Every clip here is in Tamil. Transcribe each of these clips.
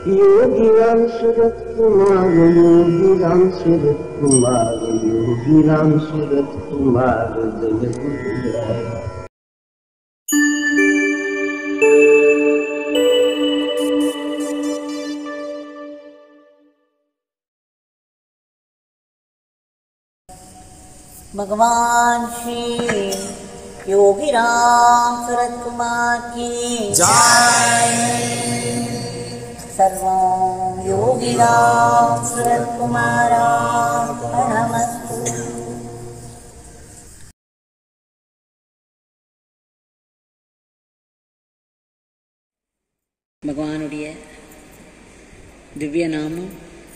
योगी राम सूरत कुमार योगी राम सूरत कुमार योगी राम सूरत कुमार जय गुरुराय भगवान श्री योगी राम सूरत कुमार की सर्वं योगी राम सूरत कुमारार्पणमस्तु பகவானுடைய திவ்ய நாமம்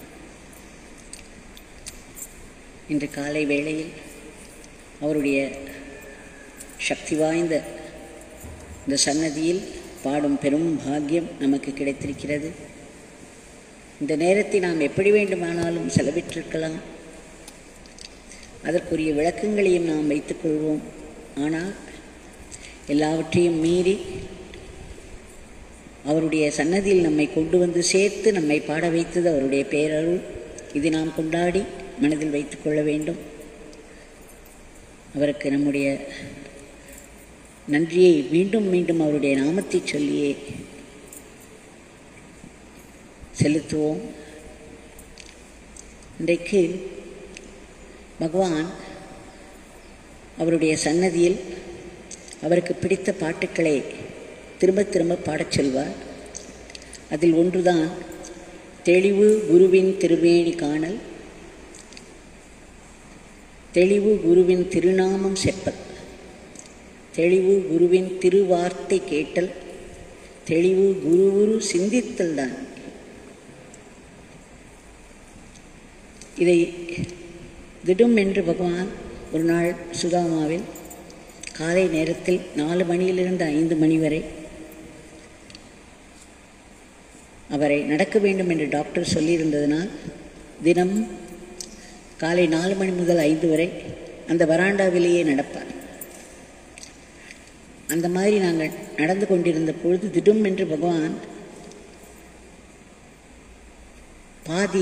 இன்று காலை வேளையில் அவருடைய சக்தி வாய்ந்த இந்த சன்னதியில் பாடும் பெரும் பாக்கியம் நமக்கு கிடைத்திருக்கிறது இந்த நேரத்தை நாம் எப்படி வேண்டுமானாலும் செலவிட்டிருக்கலாம் அதற்குரிய விளக்கங்களையும் நாம் வைத்துக்கொள்வோம் ஆனால் எல்லாவற்றையும் மீறி அவருடைய சன்னதியில் நம்மை கொண்டு வந்து சேர்த்து நம்மை பாட வைத்தது அவருடைய பேரருள் இது நாம் கொண்டாடி மனதில் வைத்துக்கொள்ள வேண்டும் அவருக்கு நம்முடைய நன்றியை மீண்டும் மீண்டும் அவருடைய நாமத்தை சொல்லியே செலுத்துவோம் இன்றைக்கு பகவான் அவருடைய சன்னதியில் அவருக்கு பிடித்த பாட்டுக்களை திரும்ப திரும்ப பாடச் சொல்வார் அதில் ஒன்றுதான் தெளிவு குருவின் திருவேணி காணல் தெளிவு குருவின் திருநாமம் செப்பல் தெளிவு குருவின் திருவார்த்தை கேட்டல் தெளிவு குருவுரு சிந்தித்தல் தான் இதை திடும் என்று பகவான் ஒரு நாள் சுதாமாவில் காலை நேரத்தில் நாலு மணியிலிருந்து ஐந்து மணி வரை அவரை நடக்க வேண்டும் என்று டாக்டர் சொல்லியிருந்ததனால் தினம் காலை நாலு மணி முதல் ஐந்து வரை அந்த வராண்டாவிலேயே நடப்பார் அந்த மாதிரி நாங்கள் நடந்து கொண்டிருந்த பொழுது திடும் என்று பகவான் பாதி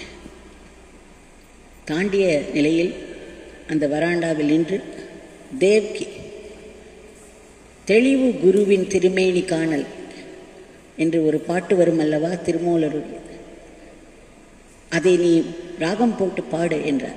தாண்டிய நிலையில் அந்த வராண்டாவில் நின்று தேவ்கி தெளிவு குருவின் திருமேனி காணல் என்று ஒரு பாட்டு வரும் அல்லவா திருமூலருடைய அதை நீ ராகம் போட்டு பாடு என்றார்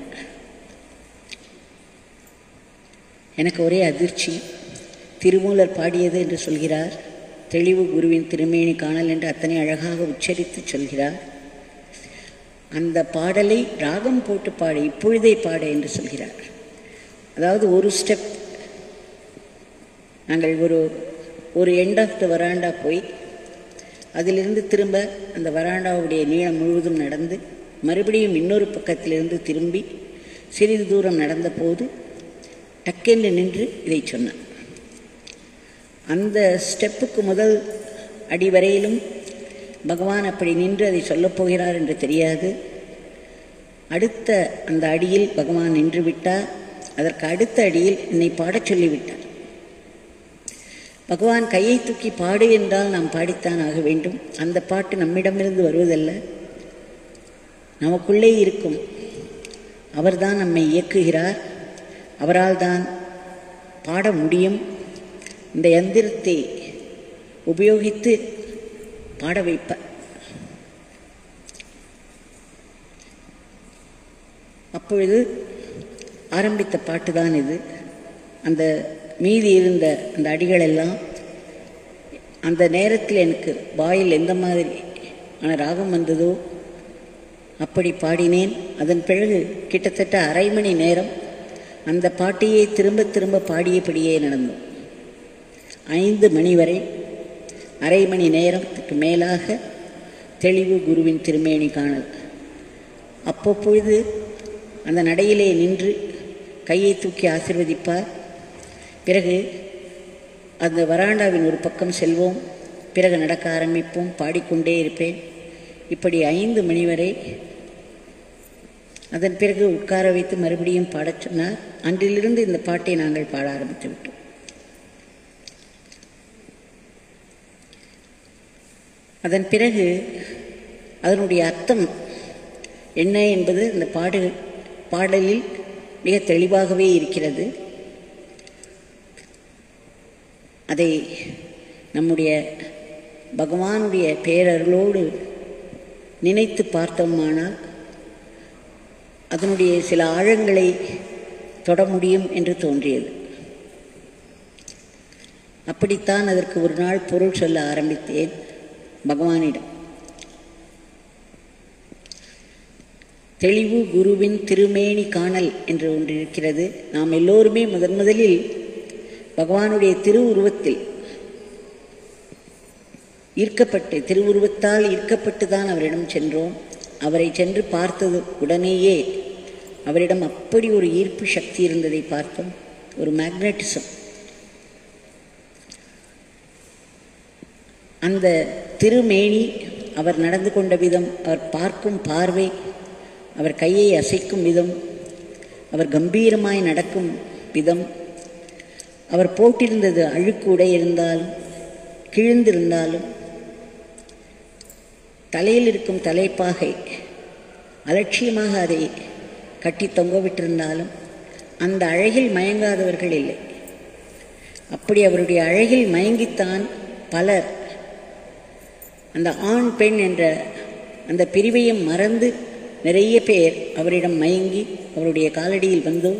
எனக்கு ஒரே அதிர்ச்சி திருமூலர் பாடியது என்று சொல்கிறார் தெளிவு குருவின் திருமேனி காணல் என்று அத்தனை அழகாக உச்சரித்து சொல்கிறார் அந்த பாடலை ராகம் போட்டு பாடு இப்பொழுதே பாடு என்று சொல்கிறார் அதாவது ஒரு ஸ்டெப் நாங்கள் ஒரு ஒரு எண்ட் ஆஃப் த வராண்டா போய் அதிலிருந்து திரும்ப அந்த வராண்டாவுடைய நீளம் முழுவதும் நடந்து மறுபடியும் இன்னொரு பக்கத்திலிருந்து திரும்பி சிறிது தூரம் நடந்தபோது டக்கென்று நின்று இதை சொன்னார் அந்த ஸ்டெப்புக்கு முதல் அடி வரையிலும் பகவான் அப்படி நின்று அதை சொல்லப் போகிறார் என்று தெரியாது அடுத்த அந்த அடியில் பகவான் நின்று விட்டார் அதற்கு அடுத்த அடியில் என்னை பாடச் சொல்லிவிட்டார் பகவான் கையை தூக்கி பாடு என்றால் நாம் பாடித்தான் ஆக வேண்டும் அந்த பாட்டு நம்மிடமிருந்து வருவதல்ல நமக்குள்ளே இருக்கும் அவர்தான் நம்மை இயக்குகிறார் அவரால் தான் பாட முடியும் இந்த எந்திரத்தை உபயோகித்து பாட வைப்பார் அப்பொழுது ஆரம்பித்த பாட்டு தான் இது அந்த மீதி இருந்த அந்த அடிகளெல்லாம் அந்த நேரத்தில் எனக்கு வாயில் எந்த மாதிரி ஆன ராகம் வந்ததோ அப்படி பாடினேன் அதன் பிறகு கிட்டத்தட்ட அரை மணி நேரம் அந்த பாட்டையே திரும்ப திரும்ப பாடியபடியே நடந்தோம் ஐந்து மணி வரை அரை மணி நேரத்துக்கு மேலாக தெளிவு குருவின் திருமேனி காணல் அப்பப்பொழுது அந்த நடையிலே நின்று கையை தூக்கி ஆசிர்வதிப்பார் பிறகு அந்த வராண்டாவின் ஒரு பக்கம் செல்வோம் பிறகு நடக்க ஆரம்பிப்போம் பாடிக்கொண்டே இருப்பேன் இப்படி ஐந்து மணி வரை அதன் பிறகு உட்கார வைத்து மறுபடியும் பாடச் சொன்னார் அன்றிலிருந்து இந்த பாட்டை நாங்கள் பாட ஆரம்பித்து விட்டோம் அதன் பிறகு அதனுடைய அர்த்தம் என்ன என்பது இந்த பாடு பாடலில் மிக தெளிவாகவே இருக்கிறது அதை நம்முடைய பகவானுடைய பேரருளோடு நினைத்து பார்த்தோமானால் அதனுடைய சில ஆழங்களை தொட முடியும் என்று தோன்றியது அப்படித்தான் அதற்கு ஒரு நாள் பொருள் சொல்ல ஆரம்பித்தேன் பகவானிடம் தெளிவு குருவின் திருமேனி காணல் என்று ஒன்று இருக்கிறது நாம் எல்லோருமே முதன் முதலில் பகவானுடைய திருவுருவத்தில் ஈர்க்கப்பட்டு திருவுருவத்தால் ஈர்க்கப்பட்டு தான் அவரிடம் சென்றோம் அவரை சென்று பார்த்தது உடனேயே அவரிடம் அப்படி ஒரு ஈர்ப்பு சக்தி இருந்ததை பார்த்தோம் ஒரு மேக்னட்டிசம் அந்த திருமேனி அவர் நடந்து கொண்ட விதம் அவர் பார்க்கும் பார்வை அவர் கையை அசைக்கும் விதம் அவர் கம்பீரமாய் நடக்கும் விதம் அவர் போட்டிருந்தது அழுக்கு உடை இருந்தாலும் கிழிந்திருந்தாலும் தலையில் இருக்கும் தலைப்பாகை அலட்சியமாக அதை கட்டி தொங்கவிட்டிருந்தாலும் அந்த அழகில் மயங்காதவர்கள் இல்லை அப்படி அவருடைய அழகில் மயங்கித்தான் பலர் அந்த ஆண் பெண் என்ற அந்த பிரிவையும் மறந்து நிறைய பேர் அவரிடம் மயங்கி அவருடைய காலடியில் வந்தோம்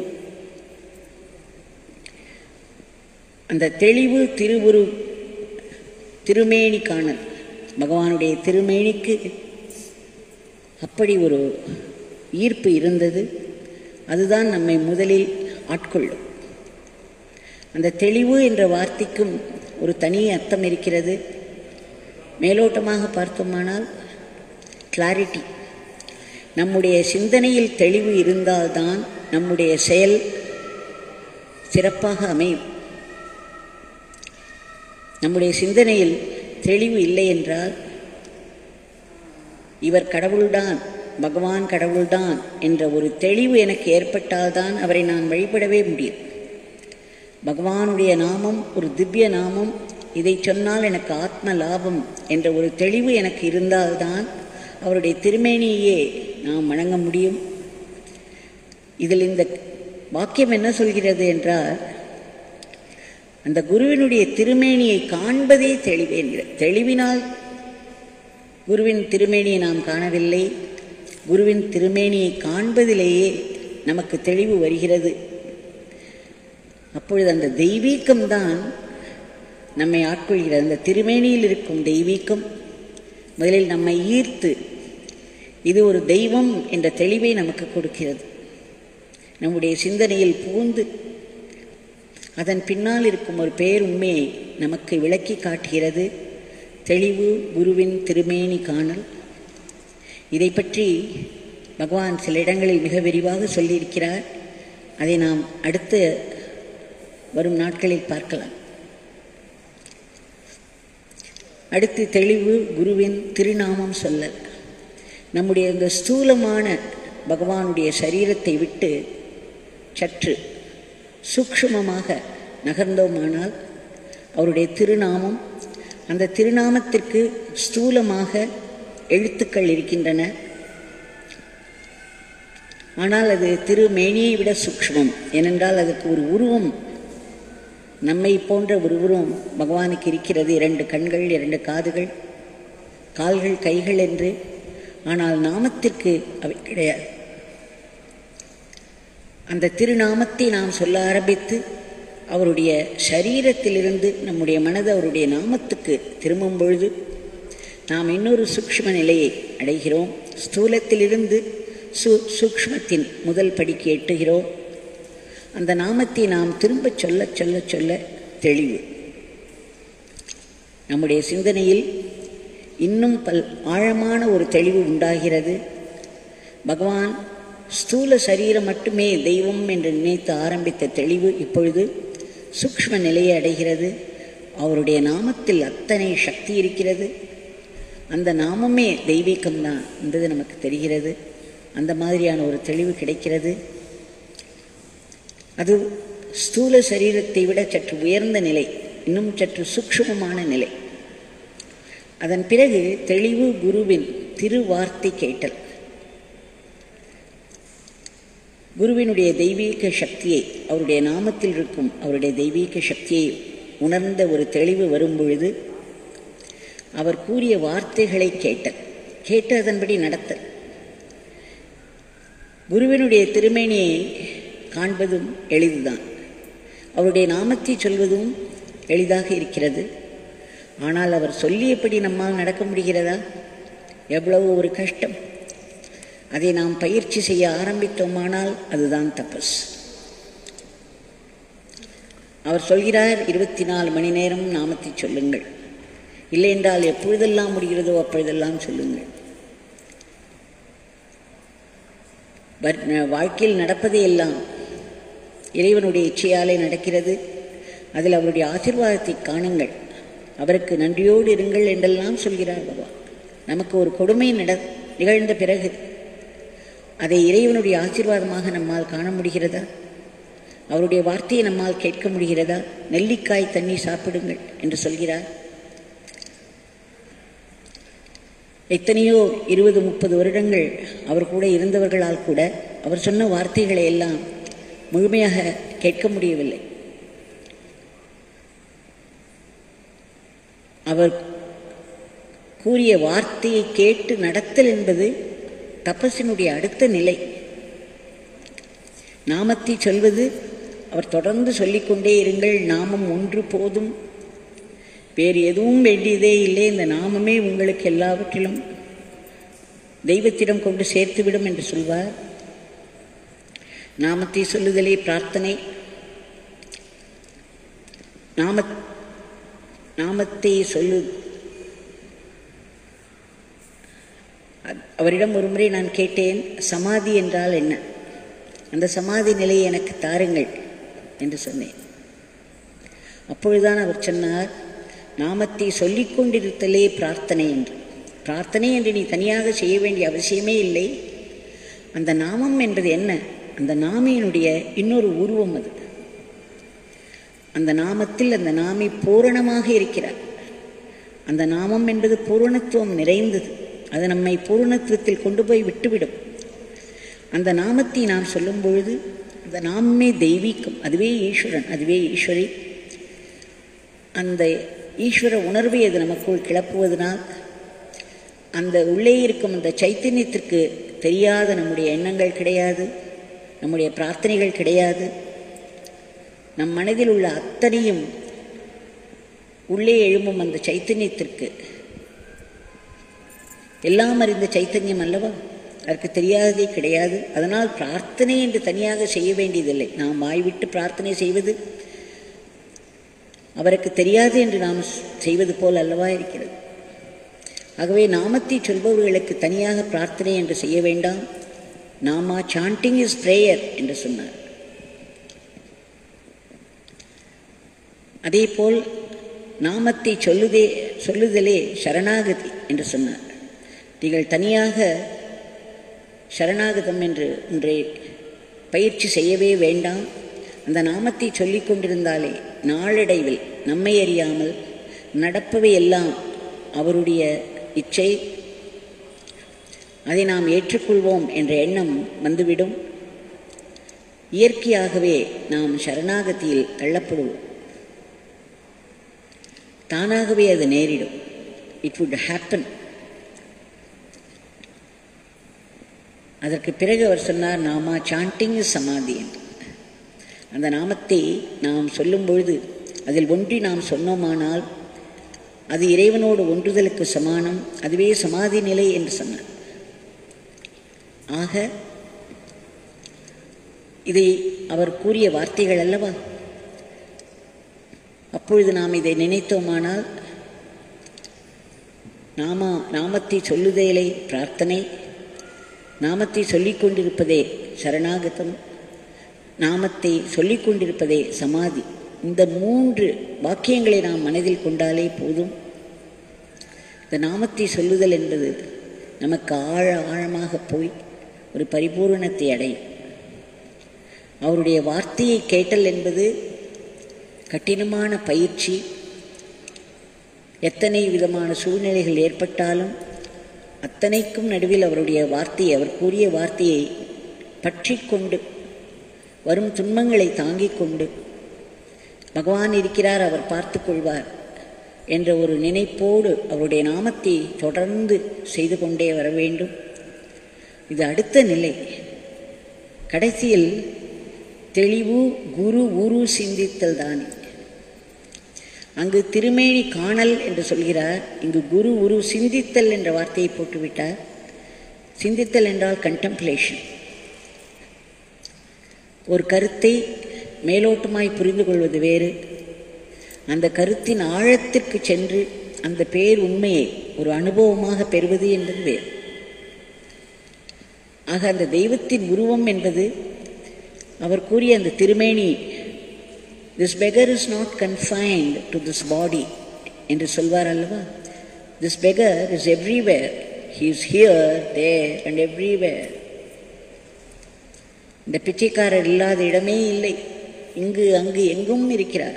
அந்த தெளிவு திருவுரு திருமேனி காணல் பகவானுடைய திருமேனிக்கு அப்படி ஒரு ஈர்ப்பு இருந்தது அதுதான் நம்மை முதலில் ஆட்கொள்ளும் அந்த தெளிவு என்ற வார்த்தைக்கும் ஒரு தனி அர்த்தம் இருக்கிறது மேலோட்டமாக பார்த்தோமானால் கிளாரிட்டி நம்முடைய சிந்தனையில் தெளிவு இருந்தால்தான் நம்முடைய செயல் சிறப்பாக அமையும் நம்முடைய சிந்தனையில் தெளிவு இல்லை என்றால் இவர் கடவுள்தான் பகவான் கடவுள்தான் என்ற ஒரு தெளிவு எனக்கு ஏற்பட்டால்தான் அவரை நான் வழிபடவே முடியும் பகவானுடைய நாமம் ஒரு திவ்ய நாமம் இதை சொன்னால் எனக்கு ஆத்ம லாபம் என்ற ஒரு தெளிவு எனக்கு இருந்தால்தான் அவருடைய திருமேனியே நாம் வணங்க முடியும் இதில் இந்த வாக்கியம் என்ன சொல்கிறது என்றால் அந்த குருவினுடைய திருமேனியை காண்பதே தெளிவு என்கிற தெளிவினால் குருவின் திருமேனியை நாம் காணவில்லை குருவின் திருமேனியை காண்பதிலேயே நமக்கு தெளிவு வருகிறது அப்பொழுது அந்த தெய்வீகம்தான் நம்மை ஆட்கொள்கிறது அந்த திருமேனியில் இருக்கும் தெய்வீகம் முதலில் நம்மை ஈர்த்து இது ஒரு தெய்வம் என்ற தெளிவை நமக்கு கொடுக்கிறது நம்முடைய சிந்தனையில் புகுந்து அதன் பின்னால் இருக்கும் ஒரு பேருண்மையை நமக்கு விளக்கி காட்டுகிறது தெளிவு குருவின் திருமேனி காணல் இதை பற்றி பகவான் சில இடங்களில் மிக விரிவாக சொல்லியிருக்கிறார் அதை நாம் அடுத்த வரும் நாட்களில் பார்க்கலாம் அடுத்து தெளிவு குருவின் திருநாமம் சொல்லல் நம்முடைய இந்த ஸ்தூலமான பகவானுடைய சரீரத்தை விட்டு சற்று சூக்ஷ்மமாக நகர்ந்தோமானால் அவருடைய திருநாமம் அந்த திருநாமத்திற்கு ஸ்தூலமாக எழுத்துக்கள் இருக்கின்றன ஆனால் அது திருமேனியை விட சூக்ஷ்மம் ஏனென்றால் அதற்கு ஒரு உருவம் நம்மை போன்ற ஒரு உருவம் பகவானுக்கு இருக்கிறது இரண்டு கண்கள் இரண்டு காதுகள் கால்கள் கைகள் என்று ஆனால் நாமத்திற்கு அவை கிடையாது அந்த திருநாமத்தை நாம் சொல்ல ஆரம்பித்து அவருடைய சரீரத்திலிருந்து நம்முடைய மனது அவருடைய நாமத்துக்கு திரும்பும் பொழுது நாம் இன்னொரு சூக்ஷ்ம நிலையை அடைகிறோம் ஸ்தூலத்திலிருந்து சு சூக்ஷ்மத்தின் முதல் படிக்கு எட்டுகிறோம் அந்த நாமத்தை நாம் திரும்ப சொல்ல சொல்ல சொல்ல தெளிவு நம்முடைய சிந்தனையில் இன்னும் பல் ஆழமான ஒரு தெளிவு உண்டாகிறது பகவான் ஸ்தூல சரீரம் மட்டுமே தெய்வம் என்று நினைத்து ஆரம்பித்த தெளிவு இப்பொழுது சூக்ஷ்ம நிலையை அடைகிறது அவருடைய நாமத்தில் அத்தனை சக்தி இருக்கிறது அந்த நாமமே தெய்வீகம்தான் என்பது நமக்கு தெரிகிறது அந்த மாதிரியான ஒரு தெளிவு கிடைக்கிறது அது ஸ்தூல சரீரத்தை விட சற்று உயர்ந்த நிலை இன்னும் சற்று சூக்ஷ்மமான நிலை அதன் பிறகு தெளிவு குருவின் திருவார்த்தை கேட்டல் குருவினுடைய தெய்வீக சக்தியை அவருடைய நாமத்தில் இருக்கும் அவருடைய தெய்வீக சக்தியை உணர்ந்த ஒரு தெளிவு வரும் பொழுது அவர் கூறிய வார்த்தைகளை கேட்டல் கேட்டு அதன்படி நடத்தல் குருவினுடைய திருமேனியை காண்பதும் எளிதுதான் அவருடைய நாமத்தை சொல்வதும் எளிதாக இருக்கிறது ஆனால் அவர் சொல்லியபடி நம்மால் நடக்க முடிகிறதா எவ்வளவு ஒரு கஷ்டம் அதை நாம் பயிற்சி செய்ய ஆரம்பித்தோமானால் அதுதான் தபஸ் அவர் சொல்கிறார் இருபத்தி நாலு மணி நேரம் நாமத்தை சொல்லுங்கள் இல்லை என்றால் எப்பொழுதெல்லாம் முடிகிறதோ அப்பொழுதெல்லாம் சொல்லுங்கள் வாழ்க்கையில் நடப்பதே எல்லாம் இறைவனுடைய இச்சையாலே நடக்கிறது அதில் அவருடைய ஆசிர்வாதத்தை காணுங்கள் அவருக்கு நன்றியோடு இருங்கள் என்றெல்லாம் சொல்கிறார் பாபா நமக்கு ஒரு கொடுமை நட நிகழ்ந்த பிறகு அதை இறைவனுடைய ஆசீர்வாதமாக நம்மால் காண முடிகிறதா அவருடைய வார்த்தையை நம்மால் கேட்க முடிகிறதா நெல்லிக்காய் தண்ணி சாப்பிடுங்கள் என்று சொல்கிறார் எத்தனையோ இருபது முப்பது வருடங்கள் அவர் கூட இருந்தவர்களால் கூட அவர் சொன்ன வார்த்தைகளை எல்லாம் முழுமையாக கேட்க முடியவில்லை அவர் கூறிய வார்த்தையை கேட்டு நடத்தல் என்பது தபஸினுடைய அடுத்த நிலை நாமத்தை சொல்வது அவர் தொடர்ந்து சொல்லிக்கொண்டே இருங்கள் நாமம் ஒன்று போதும் வேறு எதுவும் வேண்டியதே இல்லை இந்த நாமமே உங்களுக்கு எல்லாவற்றிலும் தெய்வத்திடம் கொண்டு சேர்த்துவிடும் என்று சொல்வார் நாமத்தை சொல்லுதலே பிரார்த்தனை நாம நாமத்தை சொல்லு அவரிடம் ஒருமுறை நான் கேட்டேன் சமாதி என்றால் என்ன அந்த சமாதி நிலையை எனக்கு தாருங்கள் என்று சொன்னேன் அப்பொழுதுதான் அவர் சொன்னார் நாமத்தை சொல்லிக் கொண்டிருத்தலே பிரார்த்தனை என்று பிரார்த்தனை என்று நீ தனியாக செய்ய வேண்டிய அவசியமே இல்லை அந்த நாமம் என்பது என்ன அந்த நாமியினுடைய இன்னொரு உருவம் அது அந்த நாமத்தில் அந்த நாமி பூரணமாக இருக்கிறார் அந்த நாமம் என்பது பூரணத்துவம் நிறைந்தது அது நம்மை பூரணத்துவத்தில் கொண்டு போய் விட்டுவிடும் அந்த நாமத்தை நாம் சொல்லும் பொழுது அந்த நாமே தெய்வீகம் அதுவே ஈஸ்வரன் அதுவே ஈஸ்வரி அந்த ஈஸ்வர உணர்வை அது நமக்குள் கிளப்புவதனால் அந்த உள்ளே இருக்கும் அந்த சைத்தன்யத்திற்கு தெரியாத நம்முடைய எண்ணங்கள் கிடையாது நம்முடைய பிரார்த்தனைகள் கிடையாது நம் மனதில் உள்ள அத்தனையும் உள்ளே எழும்பும் அந்த சைத்தன்யத்திற்கு எல்லாம் அறிந்த சைத்தன்யம் அல்லவா அதற்கு தெரியாததே கிடையாது அதனால் பிரார்த்தனை என்று தனியாக செய்ய வேண்டியதில்லை நாம் வாய்விட்டு பிரார்த்தனை செய்வது அவருக்கு தெரியாது என்று நாம் செய்வது போல் அல்லவா இருக்கிறது ஆகவே நாமத்தை சொல்பவர்களுக்கு தனியாக பிரார்த்தனை என்று செய்ய வேண்டாம் நாமா சாண்டிங் இஸ் பிரேயர் என்று சொன்னார் அதேபோல் நாமத்தை சொல்லுதே சொல்லுதலே சரணாகதி என்று சொன்னார் நீங்கள் தனியாக சரணாகதம் என்று ஒன்றை பயிற்சி செய்யவே வேண்டாம் அந்த நாமத்தை சொல்லிக் கொண்டிருந்தாலே நாளடைவில் நம்மை அறியாமல் நடப்பவை எல்லாம் அவருடைய இச்சை அதை நாம் ஏற்றுக்கொள்வோம் என்ற எண்ணம் வந்துவிடும் இயற்கையாகவே நாம் சரணாகதியில் தள்ளப்படுவோம் தானாகவே அது நேரிடும் இட் வுட் ஹேப்பன் அதற்கு பிறகு அவர் சொன்னார் நாமா சாண்டிங் சமாதி என்று அந்த நாமத்தை நாம் சொல்லும் பொழுது அதில் ஒன்றி நாம் சொன்னோமானால் அது இறைவனோடு ஒன்றுதலுக்கு சமானம் அதுவே சமாதி நிலை என்று சொன்னார் ஆக இதை அவர் கூறிய வார்த்தைகள் அல்லவா அப்பொழுது நாம் இதை நினைத்தோமானால் நாம நாமத்தை சொல்லுதலை பிரார்த்தனை நாமத்தை சொல்லிக் கொண்டிருப்பதே சரணாகதம் நாமத்தை சொல்லிக் கொண்டிருப்பதே சமாதி இந்த மூன்று வாக்கியங்களை நாம் மனதில் கொண்டாலே போதும் இந்த நாமத்தை சொல்லுதல் என்பது நமக்கு ஆழ ஆழமாக போய் ஒரு பரிபூரணத்தை அடையும் அவருடைய வார்த்தையை கேட்டல் என்பது கடினமான பயிற்சி எத்தனை விதமான சூழ்நிலைகள் ஏற்பட்டாலும் அத்தனைக்கும் நடுவில் அவருடைய வார்த்தையை அவர் கூறிய வார்த்தையை பற்றி கொண்டு வரும் துன்பங்களை தாங்கிக் கொண்டு பகவான் இருக்கிறார் அவர் பார்த்து கொள்வார் என்ற ஒரு நினைப்போடு அவருடைய நாமத்தை தொடர்ந்து செய்து கொண்டே வர வேண்டும் இது அடுத்த நிலை கடைசியில் தெளிவு குரு உரு சிந்தித்தல் தானே அங்கு திருமேனி காணல் என்று சொல்கிறார் இங்கு குரு உரு சிந்தித்தல் என்ற வார்த்தையை போட்டுவிட்டார் சிந்தித்தல் என்றால் கண்டெம்ப்ளேஷன் ஒரு கருத்தை மேலோட்டமாய் புரிந்து கொள்வது வேறு அந்த கருத்தின் ஆழத்திற்கு சென்று அந்த பேர் உண்மையை ஒரு அனுபவமாக பெறுவது என்பது வேறு ஆக அந்த தெய்வத்தின் உருவம் என்பது அவர் கூறிய அந்த திருமேனி this beggar is not confined to this body என்று சொல்வார் அல்லவா this beggar is everywhere he is here there and everywhere இந்த பிச்சைக்காரர் இல்லாத இடமே இல்லை இங்கு அங்கு எங்கும் இருக்கிறார்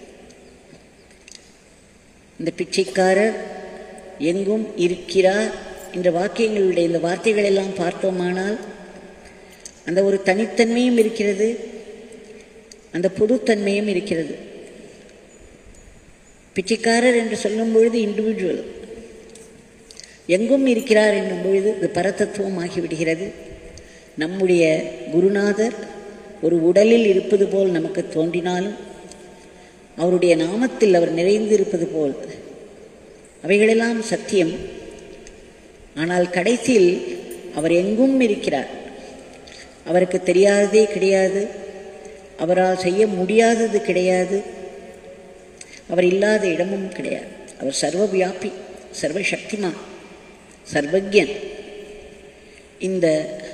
இந்த பிச்சைக்காரர் எங்கும் இருக்கிறார் என்ற வாக்கியங்களுடைய இந்த வார்த்தைகள் எல்லாம் பார்த்தோமானால் அந்த ஒரு தனித்தன்மையும் இருக்கிறது அந்த பொதுத்தன்மையும் இருக்கிறது பிச்சைக்காரர் என்று சொல்லும் பொழுது இண்டிவிஜுவல் எங்கும் இருக்கிறார் என்னும் பொழுது இது பரதத்துவம் ஆகிவிடுகிறது நம்முடைய குருநாதர் ஒரு உடலில் இருப்பது போல் நமக்கு தோன்றினாலும் அவருடைய நாமத்தில் அவர் நிறைந்திருப்பது போல் அவைகளெல்லாம் சத்தியம் ஆனால் கடைசியில் அவர் எங்கும் இருக்கிறார் அவருக்கு தெரியாததே கிடையாது அவரால் செய்ய முடியாதது கிடையாது அவர் இல்லாத இடமும் கிடையாது அவர் சர்வ வியாபி சர்வ சக்திமான் சர்வஜன் இந்த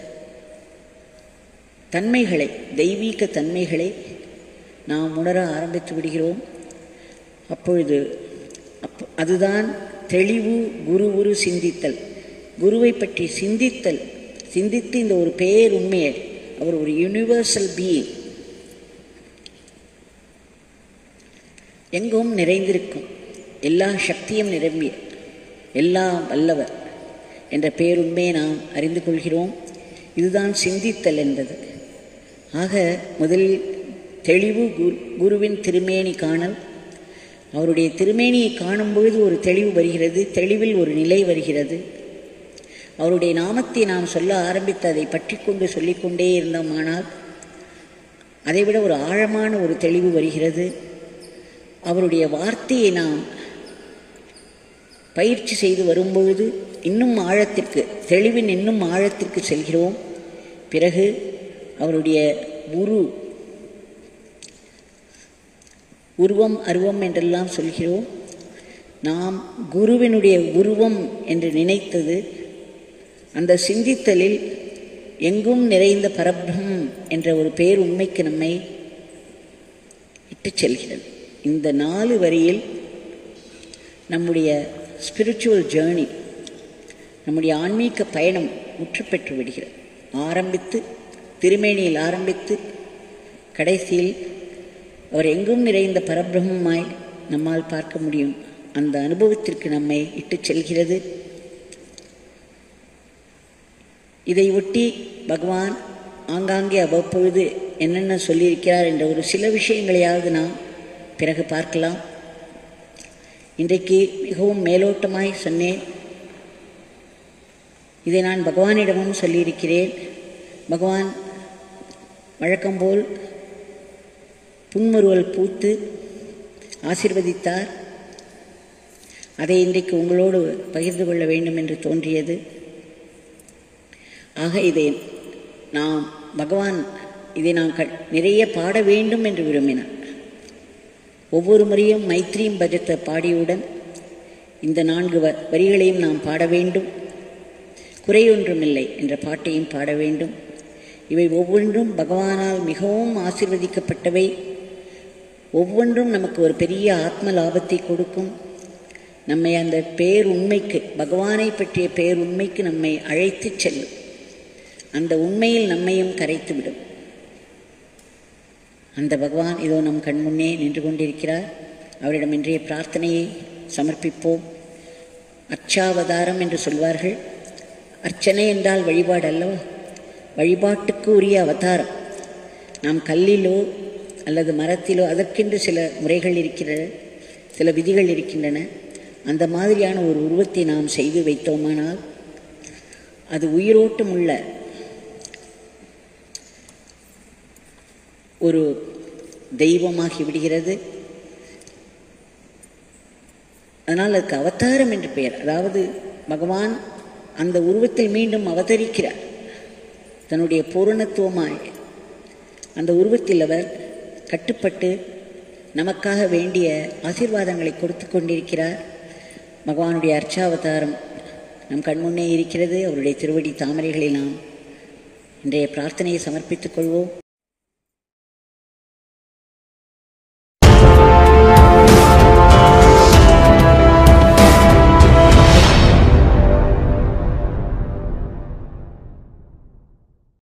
தன்மைகளை தெய்வீக தன்மைகளை நாம் உணர ஆரம்பித்து விடுகிறோம் அப்பொழுது அப் அதுதான் தெளிவு குரு உரு சிந்தித்தல் குருவை பற்றி சிந்தித்தல் சிந்தித்து இந்த ஒரு பேர் உண்மையை அவர் ஒரு யூனிவர்சல் பீயிங் எங்கும் நிறைந்திருக்கும் எல்லா சக்தியும் நிரம்பிய எல்லாம் வல்லவர் என்ற பேருண்மையை நாம் அறிந்து கொள்கிறோம் இதுதான் சிந்தித்தல் என்பது ஆக முதலில் தெளிவு குரு குருவின் திருமேனி காணல் அவருடைய திருமேனியை காணும் பொழுது ஒரு தெளிவு வருகிறது தெளிவில் ஒரு நிலை வருகிறது அவருடைய நாமத்தை நாம் சொல்ல ஆரம்பித்து அதை பற்றி கொண்டு சொல்லிக்கொண்டே இருந்தோமானால் அதைவிட ஒரு ஆழமான ஒரு தெளிவு வருகிறது அவருடைய வார்த்தையை நாம் பயிற்சி செய்து வரும்பொழுது இன்னும் ஆழத்திற்கு தெளிவின் இன்னும் ஆழத்திற்கு செல்கிறோம் பிறகு அவருடைய உரு உருவம் அருவம் என்றெல்லாம் சொல்கிறோம் நாம் குருவினுடைய உருவம் என்று நினைத்தது அந்த சிந்தித்தலில் எங்கும் நிறைந்த பரபிரம் என்ற ஒரு பேர் உண்மைக்கு நம்மை இட்டுச் செல்கிறது இந்த நாலு வரியில் நம்முடைய ஸ்பிரிச்சுவல் ஜேர்னி நம்முடைய ஆன்மீக பயணம் முற்று பெற்று விடுகிறது ஆரம்பித்து திருமேனியில் ஆரம்பித்து கடைசியில் அவர் எங்கும் நிறைந்த பரபிரம்மமாய் நம்மால் பார்க்க முடியும் அந்த அனுபவத்திற்கு நம்மை இட்டுச் செல்கிறது இதை ஒட்டி பகவான் ஆங்காங்கே அவ்வப்பொழுது என்னென்ன சொல்லியிருக்கிறார் என்ற ஒரு சில விஷயங்களையாவது நாம் பிறகு பார்க்கலாம் இன்றைக்கு மிகவும் மேலோட்டமாய் சொன்னேன் இதை நான் பகவானிடமும் சொல்லியிருக்கிறேன் பகவான் வழக்கம்போல் புன்முறுவல் பூத்து ஆசிர்வதித்தார் அதை இன்றைக்கு உங்களோடு பகிர்ந்து கொள்ள வேண்டும் என்று தோன்றியது ஆக இதை நாம் பகவான் இதை நாம் க நிறைய பாட வேண்டும் என்று விரும்பினார் ஒவ்வொரு முறையும் மைத்ரீம் பஜத்தை பாடியவுடன் இந்த நான்கு வ வரிகளையும் நாம் பாட வேண்டும் குறையொன்றுமில்லை என்ற பாட்டையும் பாட வேண்டும் இவை ஒவ்வொன்றும் பகவானால் மிகவும் ஆசிர்வதிக்கப்பட்டவை ஒவ்வொன்றும் நமக்கு ஒரு பெரிய ஆத்ம லாபத்தை கொடுக்கும் நம்மை அந்த பேர் உண்மைக்கு பகவானை பற்றிய பேர் உண்மைக்கு நம்மை அழைத்துச் செல்லும் அந்த உண்மையில் நம்மையும் கரைத்துவிடும் அந்த பகவான் இதோ நம் கண்முன்னே நின்று கொண்டிருக்கிறார் அவரிடம் இன்றைய பிரார்த்தனையை சமர்ப்பிப்போம் அச்சாவதாரம் என்று சொல்வார்கள் அர்ச்சனை என்றால் வழிபாடு அல்லவா வழிபாட்டுக்கு உரிய அவதாரம் நாம் கல்லிலோ அல்லது மரத்திலோ அதற்கென்று சில முறைகள் இருக்கிறது சில விதிகள் இருக்கின்றன அந்த மாதிரியான ஒரு உருவத்தை நாம் செய்து வைத்தோமானால் அது உயிரோட்டம் உள்ள ஒரு தெய்வமாகி விடுகிறது அதனால் அதுக்கு அவதாரம் என்று பெயர் அதாவது பகவான் அந்த உருவத்தில் மீண்டும் அவதரிக்கிறார் தன்னுடைய பூரணத்துவமாய் அந்த உருவத்தில் அவர் கட்டுப்பட்டு நமக்காக வேண்டிய ஆசீர்வாதங்களை கொடுத்து கொண்டிருக்கிறார் பகவானுடைய அர்ச்சாவதாரம் நம் கண்முன்னே இருக்கிறது அவருடைய திருவடி தாமரைகளில் நாம் இன்றைய பிரார்த்தனையை சமர்ப்பித்துக் கொள்வோம்